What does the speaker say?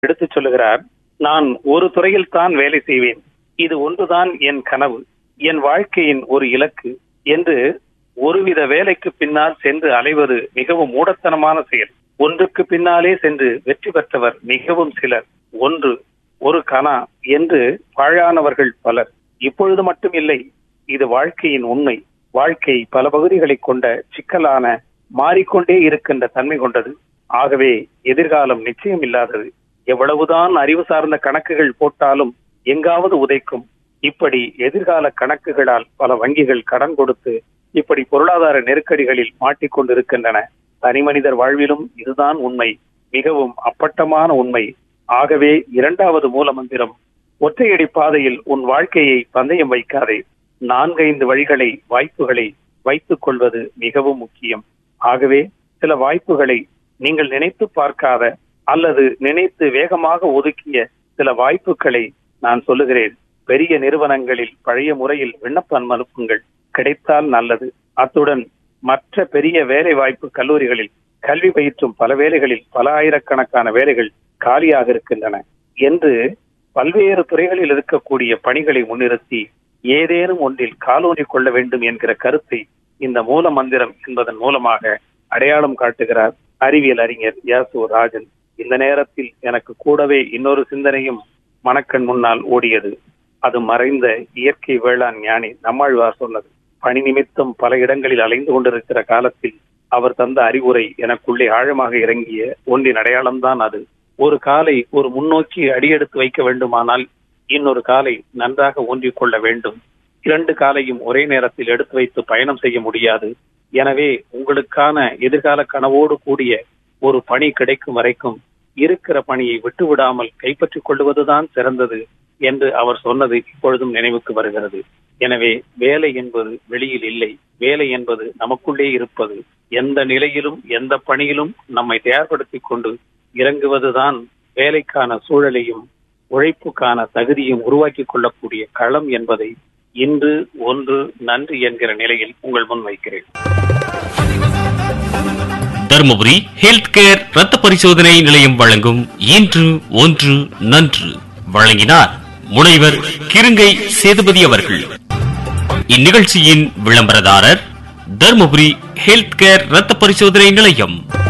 எடுத்துச் சொல்லுகிறார் நான் ஒரு துறையில் தான் வேலை செய்வேன் இது ஒன்றுதான் என் கனவு என் வாழ்க்கையின் ஒரு இலக்கு என்று ஒருவித வேலைக்கு பின்னால் சென்று அலைவது மிகவும் மூடத்தனமான செயல் ஒன்றுக்கு பின்னாலே சென்று வெற்றி பெற்றவர் மிகவும் சிலர் ஒன்று ஒரு கனா என்று பாழானவர்கள் பலர் இப்பொழுது மட்டும் இல்லை இது வாழ்க்கையின் உண்மை வாழ்க்கை பல பகுதிகளை கொண்ட சிக்கலான மாறிக்கொண்டே இருக்கின்ற தன்மை கொண்டது ஆகவே எதிர்காலம் நிச்சயம் இல்லாதது எவ்வளவுதான் அறிவு சார்ந்த கணக்குகள் போட்டாலும் எங்காவது உதைக்கும் இப்படி எதிர்கால கணக்குகளால் பல வங்கிகள் கடன் கொடுத்து இப்படி பொருளாதார நெருக்கடிகளில் மாட்டிக்கொண்டிருக்கின்றன தனி மனிதர் வாழ்விலும் இதுதான் உண்மை மிகவும் அப்பட்டமான உண்மை ஆகவே இரண்டாவது மூலமந்திரம் ஒற்றையடி பாதையில் உன் வாழ்க்கையை பந்தயம் வைக்காதே நான்கைந்து வழிகளை வாய்ப்புகளை வைத்துக் கொள்வது மிகவும் முக்கியம் ஆகவே சில வாய்ப்புகளை நீங்கள் நினைத்து பார்க்காத அல்லது நினைத்து வேகமாக ஒதுக்கிய சில வாய்ப்புகளை நான் சொல்லுகிறேன் பெரிய நிறுவனங்களில் பழைய முறையில் விண்ணப்பம் அனுப்புங்கள் கிடைத்தால் நல்லது அத்துடன் மற்ற பெரிய வேலை வாய்ப்பு கல்லூரிகளில் கல்வி பயிற்றும் பல வேலைகளில் பல ஆயிரக்கணக்கான வேலைகள் காலியாக இருக்கின்றன என்று பல்வேறு துறைகளில் இருக்கக்கூடிய பணிகளை முன்னிறுத்தி ஏதேனும் ஒன்றில் காலூன்றிக் கொள்ள வேண்டும் என்கிற கருத்தை இந்த மூல மந்திரம் என்பதன் மூலமாக அடையாளம் காட்டுகிறார் அறிவியல் அறிஞர் யாசு ராஜன் இந்த நேரத்தில் எனக்கு கூடவே இன்னொரு சிந்தனையும் மனக்கண் முன்னால் ஓடியது அது மறைந்த இயற்கை வேளாண் ஞானி நம்மாழ்வார் சொன்னது பணி நிமித்தம் பல இடங்களில் அலைந்து கொண்டிருக்கிற காலத்தில் அவர் தந்த அறிவுரை எனக்குள்ளே ஆழமாக இறங்கிய ஒன்றின் அடையாளம்தான் அது ஒரு காலை ஒரு முன்னோக்கி அடியெடுத்து வைக்க வேண்டுமானால் இன்னொரு காலை நன்றாக ஊன்றிக் கொள்ள வேண்டும் இரண்டு காலையும் ஒரே நேரத்தில் எடுத்து வைத்து பயணம் செய்ய முடியாது எனவே உங்களுக்கான எதிர்கால கனவோடு கூடிய ஒரு பணி கிடைக்கும் வரைக்கும் இருக்கிற பணியை விட்டு விடாமல் கைப்பற்றிக் கொள்வதுதான் சிறந்தது என்று அவர் சொன்னது இப்பொழுதும் நினைவுக்கு வருகிறது எனவே வேலை என்பது வெளியில் இல்லை வேலை என்பது நமக்குள்ளே இருப்பது எந்த நிலையிலும் எந்த பணியிலும் நம்மை தயார்படுத்திக் கொண்டு இறங்குவதுதான் வேலைக்கான சூழலையும் உழைப்புக்கான தகுதியும் உருவாக்கி கொள்ளக்கூடிய களம் என்பதை இன்று ஒன்று நன்றி என்கிற நிலையில் உங்கள் முன் வைக்கிறேன் தருமபுரி ஹெல்த் கேர் ரத்த பரிசோதனை நிலையம் வழங்கும் இன்று ஒன்று நன்று வழங்கினார் முனைவர் கிருங்கை சேதுபதி அவர்கள் இந்நிகழ்ச்சியின் விளம்பரதாரர் தருமபுரி ஹெல்த் கேர் ரத்த பரிசோதனை நிலையம்